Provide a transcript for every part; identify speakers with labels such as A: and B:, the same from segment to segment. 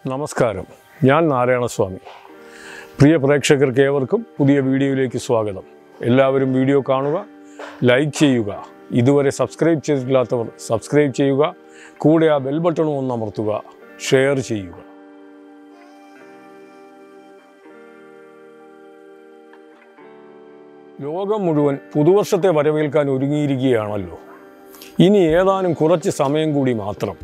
A: നമസ്കാരം ഞാൻ നാരായണസ്വാമി പ്രിയ പ്രേക്ഷകർക്ക് ഏവർക്കും പുതിയ വീഡിയോയിലേക്ക് സ്വാഗതം എല്ലാവരും വീഡിയോ കാണുക ലൈക്ക് ചെയ്യുക ഇതുവരെ സബ്സ്ക്രൈബ് ചെയ്തിട്ടില്ലാത്തവർ സബ്സ്ക്രൈബ് ചെയ്യുക കൂടെ ആ ബെൽ ബട്ടണും ഒന്ന് അമർത്തുക ഷെയർ ചെയ്യുക ലോകം മുഴുവൻ പുതുവർഷത്തെ വരവേൽക്കാൻ ഒരുങ്ങിയിരിക്കുകയാണല്ലോ ഇനി ഏതാനും കുറച്ച് സമയം കൂടി മാത്രം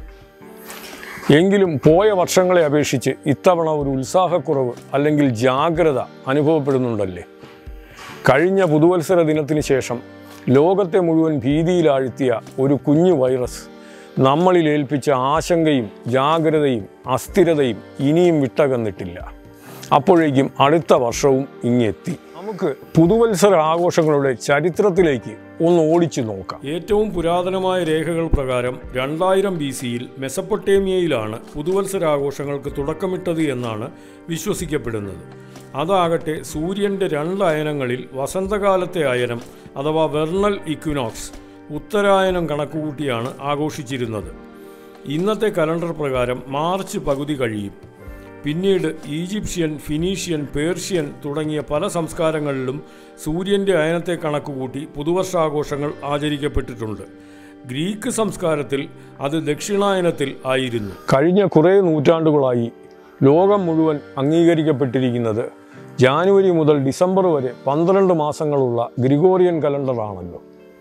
A: എങ്കിലും പോയ വർഷങ്ങളെ അപേക്ഷിച്ച് ഇത്തവണ ഒരു ഉത്സാഹക്കുറവ് അല്ലെങ്കിൽ ജാഗ്രത അനുഭവപ്പെടുന്നുണ്ടല്ലേ കഴിഞ്ഞ പുതുവത്സര ദിനത്തിന് ശേഷം ലോകത്തെ മുഴുവൻ ഭീതിയിലാഴ്ത്തിയ ഒരു കുഞ്ഞു വൈറസ് നമ്മളിൽ ഏൽപ്പിച്ച ആശങ്കയും ജാഗ്രതയും അസ്ഥിരതയും ഇനിയും വിട്ടകന്നിട്ടില്ല അപ്പോഴേക്കും അടുത്ത വർഷവും ഇങ്ങെത്തി നമുക്ക് പുതുവത്സര ആഘോഷങ്ങളുടെ ചരിത്രത്തിലേക്ക് ഒന്ന് ഓടിച്ചു നോക്കാം ഏറ്റവും പുരാതനമായ രേഖകൾ പ്രകാരം രണ്ടായിരം ബി സിയിൽ മെസപ്പൊട്ടേമിയയിലാണ് പുതുവത്സരാഘോഷങ്ങൾക്ക് തുടക്കമിട്ടത് എന്നാണ് വിശ്വസിക്കപ്പെടുന്നത് അതാകട്ടെ സൂര്യൻ്റെ രണ്ട് അയനങ്ങളിൽ വസന്തകാലത്തെ അയനം അഥവാ വെർണൽ ഇക്വിനോക്സ് ഉത്തരായനം കണക്കുകൂട്ടിയാണ് ആഘോഷിച്ചിരുന്നത് ഇന്നത്തെ കലണ്ടർ പ്രകാരം മാർച്ച് പകുതി കഴിയും പിന്നീട് ഈജിപ്ഷ്യൻ ഫിനീഷ്യൻ പേർഷ്യൻ തുടങ്ങിയ പല സംസ്കാരങ്ങളിലും സൂര്യൻ്റെ അയനത്തെ കണക്കുകൂട്ടി പുതുവർഷാഘോഷങ്ങൾ ആചരിക്കപ്പെട്ടിട്ടുണ്ട് ഗ്രീക്ക് സംസ്കാരത്തിൽ അത് ദക്ഷിണായനത്തിൽ ആയിരുന്നു കഴിഞ്ഞ കുറേ നൂറ്റാണ്ടുകളായി ലോകം മുഴുവൻ അംഗീകരിക്കപ്പെട്ടിരിക്കുന്നത് ജാനുവരി മുതൽ ഡിസംബർ വരെ പന്ത്രണ്ട് മാസങ്ങളുള്ള ഗ്രിഗോറിയൻ കലണ്ടറാണല്ലോ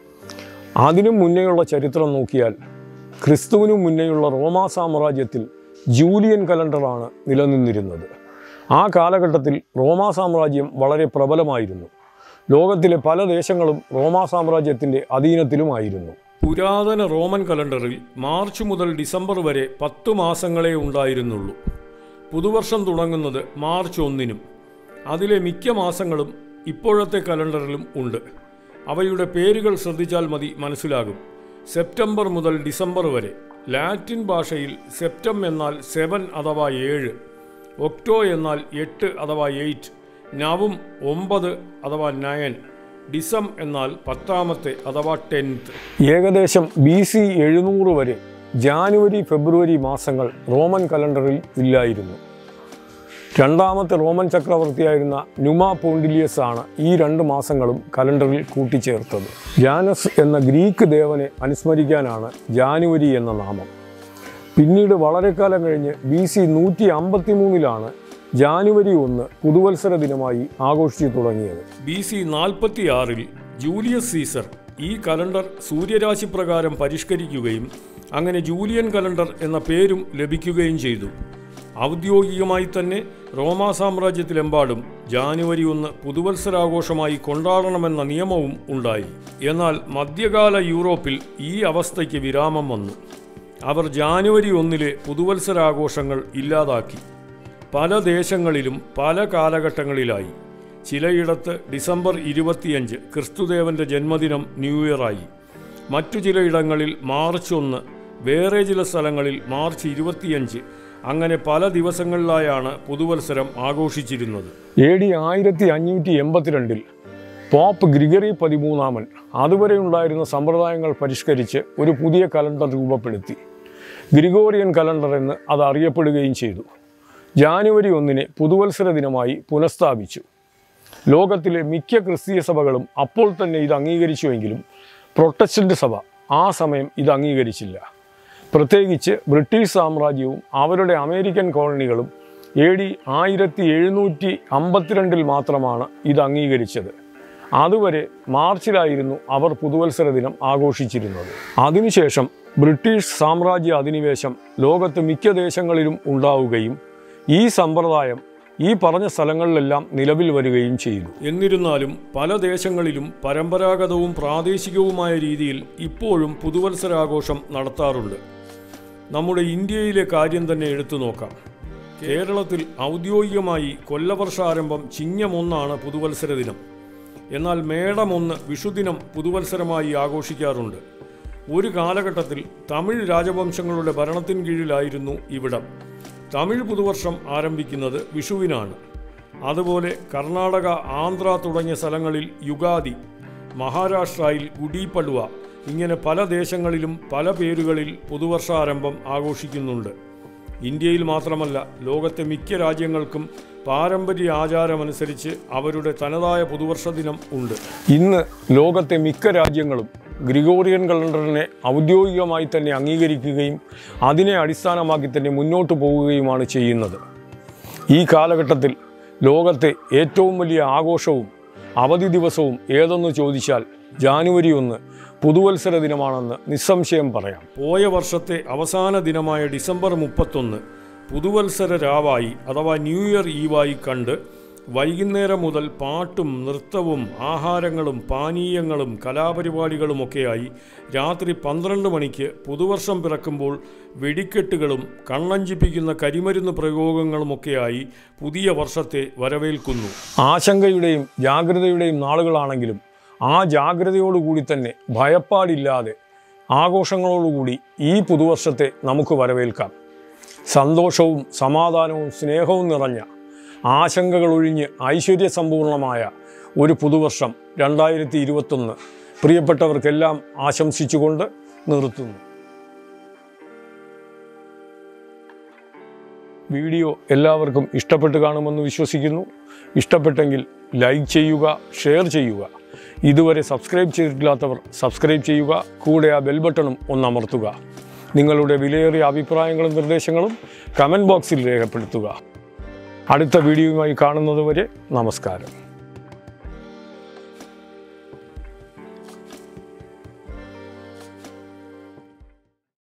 A: അതിനും മുന്നേയുള്ള ചരിത്രം നോക്കിയാൽ ക്രിസ്തുവിനും മുന്നേയുള്ള റോമാ സാമ്രാജ്യത്തിൽ ജൂലിയൻ കലണ്ടറാണ് നിലനിന്നിരുന്നത് ആ കാലഘട്ടത്തിൽ റോമാ സാമ്രാജ്യം വളരെ പ്രബലമായിരുന്നു ലോകത്തിലെ പല ദേശങ്ങളും റോമാ സാമ്രാജ്യത്തിൻ്റെ അധീനത്തിലുമായിരുന്നു പുരാതന റോമൻ കലണ്ടറിൽ മാർച്ച് മുതൽ ഡിസംബർ വരെ പത്ത് മാസങ്ങളേ ഉണ്ടായിരുന്നുള്ളൂ പുതുവർഷം തുടങ്ങുന്നത് മാർച്ച് ഒന്നിനും അതിലെ മിക്ക മാസങ്ങളും ഇപ്പോഴത്തെ കലണ്ടറിലും ഉണ്ട് അവയുടെ പേരുകൾ ശ്രദ്ധിച്ചാൽ മതി മനസ്സിലാകും സെപ്റ്റംബർ മുതൽ ഡിസംബർ വരെ ലാറ്റിൻ ഭാഷയിൽ സെപ്റ്റം എന്നാൽ സെവൻ അഥവാ ഏഴ് ഒക്ടോ എന്നാൽ എട്ട് അഥവാ എയ്റ്റ് നവും ഒമ്പത് അഥവാ നയൻ ഡിസം എന്നാൽ പത്താമത്തെ അഥവാ ടെൻത്ത് ഏകദേശം ബി സി എഴുന്നൂറ് വരെ ജാനുവരി ഫെബ്രുവരി മാസങ്ങൾ റോമൻ കലണ്ടറിൽ ഇല്ലായിരുന്നു രണ്ടാമത്തെ റോമൻ ചക്രവർത്തിയായിരുന്ന നുമ പോണ്ടിലിയസ് ആണ് ഈ രണ്ട് മാസങ്ങളും കലണ്ടറിൽ കൂട്ടിച്ചേർത്തത് ജാനസ് എന്ന ഗ്രീക്ക് ദേവനെ അനുസ്മരിക്കാനാണ് ജാനുവരി എന്ന നാമം പിന്നീട് വളരെ കാലം കഴിഞ്ഞ് ബി സി നൂറ്റി അമ്പത്തി മൂന്നിലാണ് ജാനുവരി ഒന്ന് പുതുവത്സര ദിനമായി ആഘോഷിച്ചു തുടങ്ങിയത് ബി സി നാൽപ്പത്തി ആറിൽ ജൂലിയസ് സീസർ ഈ കലണ്ടർ സൂര്യരാശി പ്രകാരം പരിഷ്കരിക്കുകയും അങ്ങനെ ജൂലിയൻ കലണ്ടർ എന്ന പേരും ലഭിക്കുകയും ചെയ്തു ഔദ്യോഗികമായി തന്നെ റോമാ സാമ്രാജ്യത്തിലെമ്പാടും ജാനുവരി ഒന്ന് പുതുവത്സരാഘോഷമായി കൊണ്ടാടണമെന്ന നിയമവും ഉണ്ടായി എന്നാൽ മധ്യകാല യൂറോപ്പിൽ ഈ അവസ്ഥയ്ക്ക് വിരാമം വന്നു അവർ ജാനുവരി ഒന്നിലെ പുതുവത്സരാഘോഷങ്ങൾ ഇല്ലാതാക്കി പല ദേശങ്ങളിലും പല കാലഘട്ടങ്ങളിലായി ചിലയിടത്ത് ഡിസംബർ ഇരുപത്തിയഞ്ച് ക്രിസ്തുദേവന്റെ ജന്മദിനം ന്യൂ ഇയറായി മറ്റു ചിലയിടങ്ങളിൽ മാർച്ച് ഒന്ന് വേറെ ചില സ്ഥലങ്ങളിൽ മാർച്ച് ഇരുപത്തിയഞ്ച് അങ്ങനെ പല ദിവസങ്ങളിലായാണ് പുതുവത്സരം ആഘോഷിച്ചിരുന്നത് എ ഡി ആയിരത്തി അഞ്ഞൂറ്റി എൺപത്തിരണ്ടിൽ പോപ്പ് ഗ്രിഗറി പതിമൂന്നാമൻ അതുവരെ ഉണ്ടായിരുന്ന സമ്പ്രദായങ്ങൾ പരിഷ്കരിച്ച് ഒരു പുതിയ കലണ്ടർ രൂപപ്പെടുത്തി ഗ്രിഗോറിയൻ കലണ്ടർ എന്ന് അത് അറിയപ്പെടുകയും ചെയ്തു ജാനുവരി ഒന്നിന് പുതുവത്സര ദിനമായി പുനഃസ്ഥാപിച്ചു ലോകത്തിലെ മിക്ക ക്രിസ്തീയ സഭകളും അപ്പോൾ തന്നെ ഇത് അംഗീകരിച്ചുവെങ്കിലും പ്രൊട്ടസ്റ്റന്റ് സഭ ആ സമയം ഇത് അംഗീകരിച്ചില്ല പ്രത്യേകിച്ച് ബ്രിട്ടീഷ് സാമ്രാജ്യവും അവരുടെ അമേരിക്കൻ കോളനികളും എ ഡി ആയിരത്തി എഴുന്നൂറ്റി അമ്പത്തിരണ്ടിൽ മാത്രമാണ് ഇത് അംഗീകരിച്ചത് അതുവരെ മാർച്ചിലായിരുന്നു അവർ പുതുവത്സര ദിനം ആഘോഷിച്ചിരുന്നത് അതിനുശേഷം ബ്രിട്ടീഷ് സാമ്രാജ്യ അധിനിവേശം ലോകത്ത് മിക്ക ദേശങ്ങളിലും ഉണ്ടാവുകയും ഈ സമ്പ്രദായം ഈ പറഞ്ഞ സ്ഥലങ്ങളിലെല്ലാം നിലവിൽ വരികയും ചെയ്തു എന്നിരുന്നാലും പല ദേശങ്ങളിലും പരമ്പരാഗതവും പ്രാദേശികവുമായ രീതിയിൽ ഇപ്പോഴും പുതുവത്സരാഘോഷം നടത്താറുണ്ട് നമ്മുടെ ഇന്ത്യയിലെ കാര്യം തന്നെ എടുത്തു നോക്കാം കേരളത്തിൽ ഔദ്യോഗികമായി കൊല്ലവർഷാരംഭം ചിങ്ങമൊന്നാണ് പുതുവത്സര ദിനം എന്നാൽ മേടമൊന്ന് വിഷുദിനം പുതുവത്സരമായി ആഘോഷിക്കാറുണ്ട് ഒരു കാലഘട്ടത്തിൽ തമിഴ് രാജവംശങ്ങളുടെ ഭരണത്തിൻ കീഴിലായിരുന്നു ഇവിടം തമിഴ് പുതുവർഷം ആരംഭിക്കുന്നത് വിഷുവിനാണ് അതുപോലെ കർണാടക ആന്ധ്ര തുടങ്ങിയ സ്ഥലങ്ങളിൽ യുഗാദി മഹാരാഷ്ട്രയിൽ ഗുഡി പടുവ ഇങ്ങനെ പല ദേശങ്ങളിലും പല പേരുകളിൽ പുതുവർഷാരംഭം ആഘോഷിക്കുന്നുണ്ട് ഇന്ത്യയിൽ മാത്രമല്ല ലോകത്തെ മിക്ക രാജ്യങ്ങൾക്കും പാരമ്പര്യ ആചാരമനുസരിച്ച് അവരുടെ തനതായ പുതുവർഷ ദിനം ഉണ്ട് ഇന്ന് ലോകത്തെ മിക്ക രാജ്യങ്ങളും ഗ്രിഗോറിയൻ കലണ്ടറിനെ ഔദ്യോഗികമായി തന്നെ അംഗീകരിക്കുകയും അതിനെ അടിസ്ഥാനമാക്കി തന്നെ മുന്നോട്ട് പോവുകയുമാണ് ചെയ്യുന്നത് ഈ കാലഘട്ടത്തിൽ ലോകത്തെ ഏറ്റവും വലിയ ആഘോഷവും അവധി ദിവസവും ഏതെന്ന് ചോദിച്ചാൽ ജാനുവരി ഒന്ന് പുതുവത്സര ദിനമാണെന്ന് നിസ്സംശയം പറയാം പോയ വർഷത്തെ അവസാന ദിനമായ ഡിസംബർ മുപ്പത്തൊന്ന് പുതുവത്സര രാവായി അഥവാ ന്യൂ ഇയർ ഈവായി കണ്ട് വൈകുന്നേരം മുതൽ പാട്ടും നൃത്തവും ആഹാരങ്ങളും പാനീയങ്ങളും കലാപരിപാടികളുമൊക്കെയായി രാത്രി പന്ത്രണ്ട് മണിക്ക് പുതുവർഷം പിറക്കുമ്പോൾ വെടിക്കെട്ടുകളും കണ്ണഞ്ചിപ്പിക്കുന്ന കരിമരുന്ന് പ്രയോഗങ്ങളുമൊക്കെയായി പുതിയ വർഷത്തെ വരവേൽക്കുന്നു ആശങ്കയുടെയും ജാഗ്രതയുടെയും നാളുകളാണെങ്കിലും ആ ജാഗ്രതയോടുകൂടി തന്നെ ഭയപ്പാടില്ലാതെ ആഘോഷങ്ങളോടുകൂടി ഈ പുതുവർഷത്തെ നമുക്ക് വരവേൽക്കാം സന്തോഷവും സമാധാനവും സ്നേഹവും നിറഞ്ഞ ആശങ്കകൾ ഒഴിഞ്ഞ് ഐശ്വര്യസമ്പൂർണമായ ഒരു പുതുവർഷം രണ്ടായിരത്തി ഇരുപത്തൊന്ന് പ്രിയപ്പെട്ടവർക്കെല്ലാം ആശംസിച്ചുകൊണ്ട് നിർത്തുന്നു വീഡിയോ എല്ലാവർക്കും ഇഷ്ടപ്പെട്ട് കാണുമെന്ന് വിശ്വസിക്കുന്നു ഇഷ്ടപ്പെട്ടെങ്കിൽ ലൈക്ക് ചെയ്യുക ഷെയർ ചെയ്യുക ഇതുവരെ സബ്സ്ക്രൈബ് ചെയ്തിട്ടില്ലാത്തവർ സബ്സ്ക്രൈബ് ചെയ്യുക കൂടെ ആ ബെൽ ബട്ടണും ഒന്ന് അമർത്തുക നിങ്ങളുടെ വിലയേറിയ അഭിപ്രായങ്ങളും നിർദ്ദേശങ്ങളും കമൻറ്റ് ബോക്സിൽ രേഖപ്പെടുത്തുക അടുത്ത വീഡിയോയുമായി കാണുന്നതുവരെ നമസ്കാരം